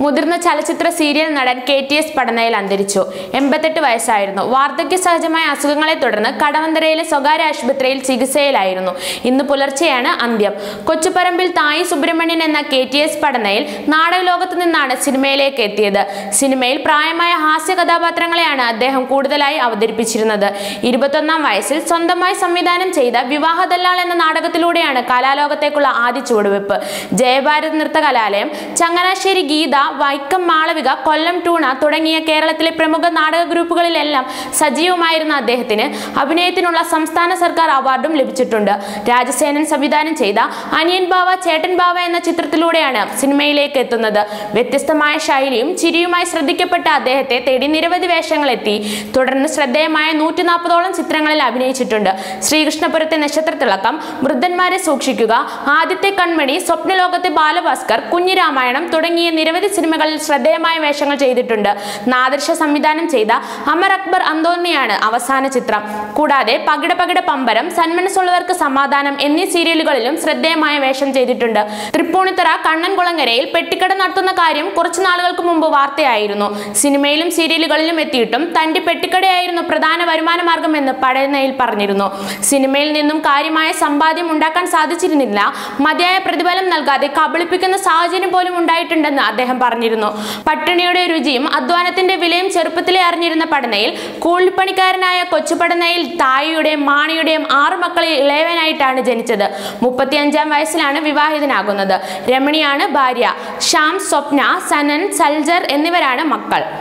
മുതിർന്ന ചലച്ചിത്ര സീരിയൽ നടൻ കെ ടി എസ് പടനയിൽ അന്തരിച്ചു എൺപത്തെട്ട് വയസ്സായിരുന്നു വാർദ്ധക്യ സഹജമായ അസുഖങ്ങളെ തുടർന്ന് കടവന്തരയിലെ സ്വകാര്യ ആശുപത്രിയിൽ ചികിത്സയിലായിരുന്നു ഇന്ന് പുലർച്ചെയാണ് അന്ത്യം കൊച്ചുപറമ്പിൽ തായി സുബ്രഹ്മണ്യൻ എന്ന കെ ടി എസ് പടനയിൽ നാടകലോകത്തു നിന്നാണ് സിനിമയിലേക്ക് എത്തിയത് സിനിമയിൽ പ്രായമായ ഹാസ്യ കഥാപാത്രങ്ങളെയാണ് അദ്ദേഹം കൂടുതലായി അവതരിപ്പിച്ചിരുന്നത് ഇരുപത്തൊന്നാം വയസ്സിൽ സ്വന്തമായി സംവിധാനം ചെയ്ത വിവാഹ ദല്ലാൾ എന്ന നാടകത്തിലൂടെയാണ് കലാലോകത്തേക്കുള്ള ആദ്യ ചുവടുവെപ്പ് ജയഭാരത് നൃത്ത കലാലയം ചങ്ങനാശ്ശേരി ഗീത വൈക്കം മാളവിക കൊല്ലം ടൂണ തുടങ്ങിയ കേരളത്തിലെ പ്രമുഖ നാടക ഗ്രൂപ്പുകളിലെല്ലാം സജീവമായിരുന്ന അദ്ദേഹത്തിന് അഭിനയത്തിനുള്ള സംസ്ഥാന സർക്കാർ അവാർഡും ലഭിച്ചിട്ടുണ്ട് രാജസേനൻ സംവിധാനം ചെയ്ത അനിയൻ ബാവ ചേട്ടൻ ബാവ എന്ന ചിത്രത്തിലൂടെയാണ് സിനിമയിലേക്ക് എത്തുന്നത് വ്യത്യസ്തമായ ശൈലിയും ചിരിയുമായി ശ്രദ്ധിക്കപ്പെട്ട അദ്ദേഹത്തെ തേടി നിരവധി വേഷങ്ങൾ എത്തി തുടർന്ന് ശ്രദ്ധേയമായ നൂറ്റി നാൽപ്പതോളം ചിത്രങ്ങളിൽ അഭിനയിച്ചിട്ടുണ്ട് ശ്രീകൃഷ്ണപുരത്തെ നക്ഷത്രത്തിളക്കം വൃദ്ധന്മാരെ സൂക്ഷിക്കുക ആദ്യത്തെ കൺമണി സ്വപ്നലോകത്തെ ബാലഭാസ്കർ കുഞ്ഞിരാമായണം തുടങ്ങിയ നിരവധി സിനിമകളിൽ ശ്രദ്ധേയമായ വേഷങ്ങൾ ചെയ്തിട്ടുണ്ട് നാദർശ സംവിധാനം ചെയ്ത അമർ അക്ബർ അന്തോന്നിയാണ് അവസാന ചിത്രം കൂടാതെ പകിട പകിട പമ്പരം സന്മനസ്സുള്ളവർക്ക് സമാധാനം എന്നീ സീരിയലുകളിലും ശ്രദ്ധേയമായ വേഷം ചെയ്തിട്ടുണ്ട് തൃപ്പൂണിത്തുറ കണ്ണൻകുളങ്ങരയിൽ പെട്ടിക്കട നടത്തുന്ന കാര്യം കുറച്ചു നാളുകൾക്ക് മുമ്പ് വാർത്തയായിരുന്നു സിനിമയിലും സീരിയലുകളിലും എത്തിയിട്ടും തന്റെ പെട്ടിക്കടയായിരുന്നു പ്രധാന വരുമാന മാർഗമെന്ന് പടയനയിൽ പറഞ്ഞിരുന്നു സിനിമയിൽ നിന്നും കാര്യമായ സമ്പാദ്യം ഉണ്ടാക്കാൻ സാധിച്ചിരുന്നില്ല മതിയായ പ്രതിഫലം നൽകാതെ കബളിപ്പിക്കുന്ന സാഹചര്യം പോലും ഉണ്ടായിട്ടുണ്ടെന്ന് അദ്ദേഹം പറഞ്ഞിരുന്നു പട്ടിണിയുടെ രുചിയും അധ്വാനത്തിന്റെ വിലയും ചെറുപ്പത്തിലെ അറിഞ്ഞിരുന്ന പഠനയിൽ കൂലിപ്പണിക്കാരനായ കൊച്ചുപടനയിൽ തായിയുടെയും മാണിയുടെയും ആറു മക്കളിൽ ഇളയവനായിട്ടാണ് ജനിച്ചത് മുപ്പത്തിയഞ്ചാം വയസ്സിലാണ് വിവാഹിതനാകുന്നത് രമണിയാണ് ഭാര്യ ശ്യാം സ്വപ്ന സനൻ സൽജർ എന്നിവരാണ് മക്കൾ